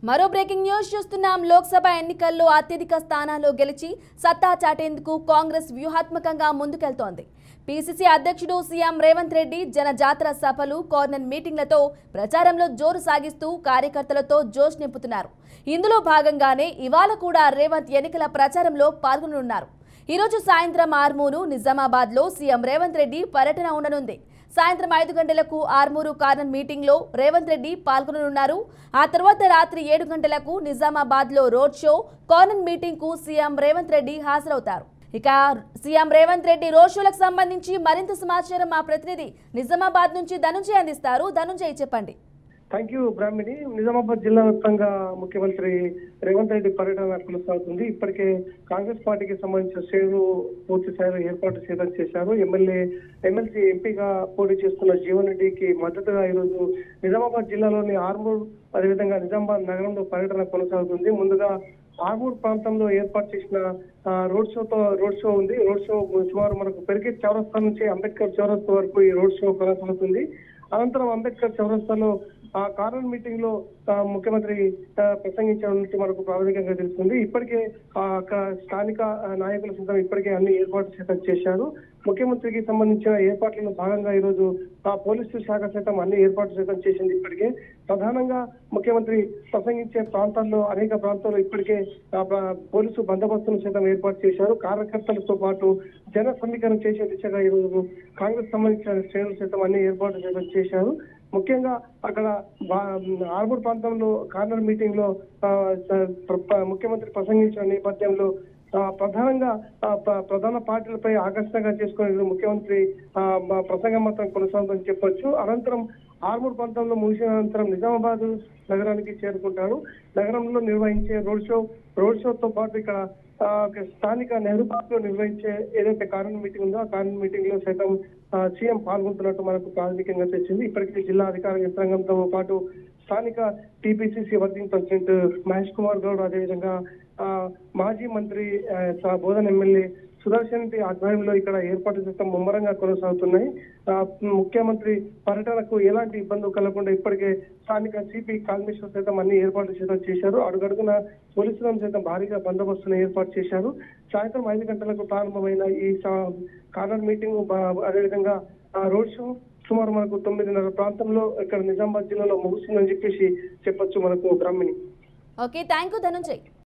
మరో breaking news చూస్తున్నాం లోక్సభ ఎన్నికల్లో అత్యధిక స్థానాల్లో గెలిచి సత్తా చాటేందుకు కాంగ్రెస్ వ్యూహాత్మకంగా ముందుకెళ్తోంది పీసీసీ అధ్యక్షుడు సీఎం రేవంత్ రెడ్డి జనజాతర సభలు కార్నర్ మీటింగ్లతో ప్రచారంలో జోరు సాగిస్తూ కార్యకర్తలతో జోష్ నింపుతున్నారు ఇందులో భాగంగానే ఇవాళ కూడా రేవంత్ ఎన్నికల ప్రచారంలో పాల్గొననున్నారు ఈరోజు సాయంత్రం ఆర్మూరు నిజామాబాద్లో సీఎం రేవంత్ రెడ్డి పర్యటన ఉండనుంది సాయంత్రం ఐదు గంటలకు ఆర్మూరు కార్నర్ మీటింగ్లో రేవంత్ రెడ్డి పాల్గొననున్నారు ఆ తర్వాత రాత్రి ఏడు గంటలకు నిజామాబాద్లో రోడ్ షో కార్నర్ మీటింగ్కు సీఎం రేవంత్ రెడ్డి హాజరవుతారు ఇక సీఎం రేవంత్ రెడ్డి రోడ్ షోలకు సంబంధించి మరింత సమాచారం మా ప్రతినిధి నిజామాబాద్ నుంచి ధనుంజయ్ అందిస్తారు ధనుంజయ్ చెప్పండి థ్యాంక్ యూ బ్రాహ్మిణి నిజామాబాద్ జిల్లా వ్యాప్తంగా ముఖ్యమంత్రి రేవంత్ రెడ్డి పర్యటన కొనసాగుతుంది ఇప్పటికే కాంగ్రెస్ పార్టీకి సంబంధించిన శ్రేణులు పూర్తి స్థాయిలో ఏర్పాటు సిద్ధం చేశారు ఎమ్మెల్యే ఎమ్మెల్సీ ఎంపీగా పోటీ చేస్తున్న జీవన్ రెడ్డికి మద్దతుగా ఈరోజు నిజామాబాద్ జిల్లాలోని ఆర్మూర్ అదేవిధంగా నిజామాబాద్ నగరంలో పర్యటన కొనసాగుతుంది ముందుగా ఆర్మూర్ ప్రాంతంలో ఏర్పాటు చేసిన ఆ, రోడ్ షోతో రోడ్ షో ఉంది రోడ్ షో సుమారు మనకు పెరిగే చౌరస్తా నుంచి అంబేద్కర్ చౌరస్తా వరకు ఈ రోడ్ షో కొనసాగుతుంది అనంతరం అంబేద్కర్ చౌరస్తాలో ఆ కార్నర్ మీటింగ్ లో ఆ, ముఖ్యమంత్రి ఆ, ప్రసంగించినట్టు మనకు ప్రాథమికంగా తెలుస్తుంది ఇప్పటికే ఆ, అక్కడ స్థానిక ఆ, నాయకుల సిద్ధం ఇప్పటికే అన్ని ఏర్పాట్లు సిద్ధం చేశారు ముఖ్యమంత్రికి సంబంధించిన ఏర్పాట్లలో భాగంగా ఈరోజు ఆ పోలీసు శాఖ సైతం అన్ని ఏర్పాట్లు సిద్ధం చేసింది ఇప్పటికే ప్రధానంగా ముఖ్యమంత్రి ప్రసంగించే ప్రాంతాల్లో అనేక ప్రాంతాల్లో ఇప్పటికే ఆ, ప్ర- పోలీసు బందోబస్తును సైతం ఏర్పాటు చేశారు కార్యకర్తలతో పాటు జన సమీకరణ చేసే దిశగా ఈరోజు కాంగ్రెస్ సంబంధించిన శ్రేణులు సైతం అన్ని ఏర్పాట్లు సైతం చేశారు ముఖ్యంగా అక్కడ బా- ఆర్మూర్ ప్రాంతంలో కార్నర్ మీటింగ్ లో ఆ, స- ప్ర- ముఖ్యమంత్రి ప్రసంగించిన నేపథ్యంలో ఆ, ప్రధానంగా ఆ, ప్ర- ప్రధాన పార్టీలపై ఆకర్షణగా చేసుకునే ముఖ్యమంత్రి ఆ, మా ప్రసంగం మాత్రం కొనసాగుతుందని చెప్పొచ్చు అనంతరం ఆర్మూర్ ప్రాంతంలో ముగిసిన అనంతరం నిజామాబాద్ నగరానికి చేరుకుంటారు నగరంలో నిర్వహించే రోడ్ షో రోడ్ షోతో పాటు ఇక్కడ ఆ, ఒక స్థానిక నెహ్రూ పార్క్ లో నిర్వహించే ఏదైతే కార్నర్ మీటింగ్ ఉందో ఆ కార్నర్ మీటింగ్ లో సైతం ఆ, సీఎం పాల్గొంటున్నట్టు మనకు ప్రాథమికంగా తెలిసింది ఇప్పటికే జిల్లా అధికార యంత్రాంగంతో పాటు స్థానిక TPCC working president Mahesh Kumar Goud అదేవిధంగా ఆ, మాజీ మంత్రి ఆ, స- బోధన్ ఎమ్మెల్యే సుదర్శన్ రెడ్డి ఆధ్వర్యంలో ఇక్కడ ఏర్పాటు సిస్టమ్ ముమ్మరంగా కొనసాగుతున్నాయి ఆ, ముఖ్యమంత్రి పర్యటనకు ఎలాంటి ఇబ్బందులు కలగకుండా ఇప్పటికే స్థానిక సిపి కాల్మేశ్వర్ సైతం అన్ని ఏర్పాట్లు సిద్ధం చేశారు అడుగడుగున పోలీసులను సైతం భారీగా బందోబస్తును ఏర్పాటు చేశారు సాయంత్రం ఐదు గంటలకు ప్రారంభమైన ఈ సా- కార్నర్ మీటింగ్ బ- అదేవిధంగా ఆ రోడ్ షో సుమారు మనకు తొమ్మిదిన్నర ప్రాంతంలో ఇక్కడ నిజామాబాద్ జిల్లాలో ముగుస్తుందని చెప్పేసి చెప్పొచ్చు మనకు Brahmani okay thank you Dhananjay